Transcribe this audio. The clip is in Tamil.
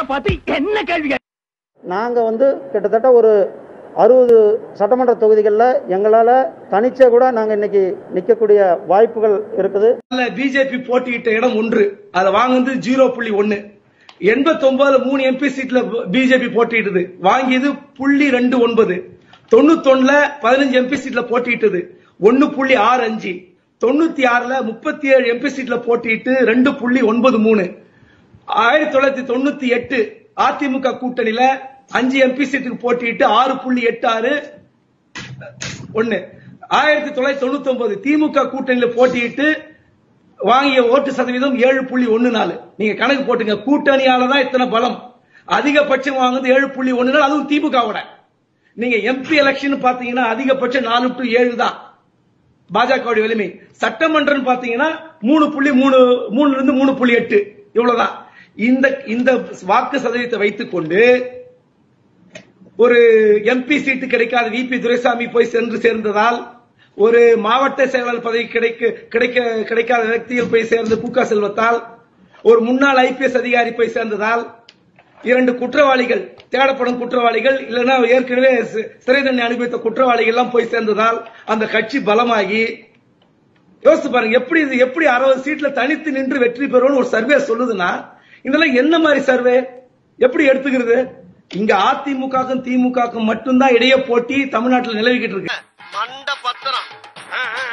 பார்த்து என்ன கேள்வி நாங்கள் வந்து கிட்டத்தட்ட ஒரு அறுபது சட்டமன்ற தொகுதிகளில் எங்களால் தனிச்சே கூட நாங்கள் இன்னைக்கு நிற்கக்கூடிய வாய்ப்புகள் இருக்குது பிஜேபி போட்டியிட்ட இடம் ஒன்று அதை வாங்குனது ஜீரோ புள்ளி ஒன்னு எண்பத்தி ஒன்பதுல மூணு எம்பி சீட்ல பிஜேபி போட்டியிட்டது வாங்கியது புள்ளி ரெண்டு ஒன்பது தொண்ணூத்தொன்னுல பதினஞ்சு எம்பி சீட்ல போட்டியிட்டது ஒன்னு புள்ளி ஆறு அஞ்சு தொண்ணூத்தி ஆறுல முப்பத்தி ஏழு எம்பி சீட்ல போட்டியிட்டு ரெண்டு புள்ளி ஒன்பது மூணு ஆயிரத்தி தொள்ளாயிரத்தி தொண்ணூத்தி எட்டு அதிமுக கூட்டணியில அஞ்சு எம்பி சீட்டுக்கு போட்டியிட்டு ஆறு புள்ளி எட்டு ஆறு ஒன்னு ஆயிரத்தி தொள்ளாயிரத்தி தொண்ணூத்தி ஒன்பது திமுக கூட்டணியில போட்டியிட்டு வாங்கிய ஓட்டு சதவீதம் ஏழு புள்ளி ஒன்னு நாலு நீங்க கணக்கு போட்டுங்க கூட்டணியால தான் இத்தனை பலம் அதிகபட்சம் வாங்குறது ஏழு புள்ளி ஒன்னு நாலு அதுவும் திமுகவோட நீங்க எம்பி எலெக்ஷன் பாத்தீங்கன்னா அதிகபட்சம் நாலு டு ஏழு தான் பாஜகவுடைய வலிமை சட்டமன்றம் பாத்தீங்கன்னா மூணு புள்ளி மூணு மூணுல இருந்து மூணு புள்ளி எட்டு இவ்வளவுதான் இந்த இந்த வாக்கு சதவீதத்தை வைத்துக்கொண்டு ஒரு எம்பி சீட்டு கிடைக்காத விபி துரைசாமி போய் சென்று சேர்ந்ததால் ஒரு மாவட்ட செயலாளர் பதவி கிடைக்க கிடைக்க கிடைக்காத వ్యక్తిகள் போய் சேர்ந்து கூக்கா செல்வத்தால் ஒரு முன்னாள் ஐபிஎஸ் அதிகாரி போய் சேர்ந்ததால் இரண்டு குற்றவாளிகள் தேடப்படும் குற்றவாளிகள் இல்லைன்னா ஏற்கனவே சி- சிறை தண்டனை அனுபவித்த குற்றவாளிகள் எல்லாம் போய் சேர்ந்ததால் அந்த கட்சி பலமாகி யோசிச்சு பாருங்க எப்படி இது எப்படி அறுபது சீட்ல தனித்து நின்று வெற்றி பெறுவோம்னு ஒரு சர்வே சொல்லுதுன்னா இதெல்லாம் என்ன மாதிரி சர்வே எப்படி எடுத்துக்கிறது இங்க அதிமுகக்கும் திமுகக்கும் மட்டும்தான் இடையே போட்டி தமிழ்நாட்டில் நிலவிக்கிட்டு இருக்கு மண்ட பத்திரம்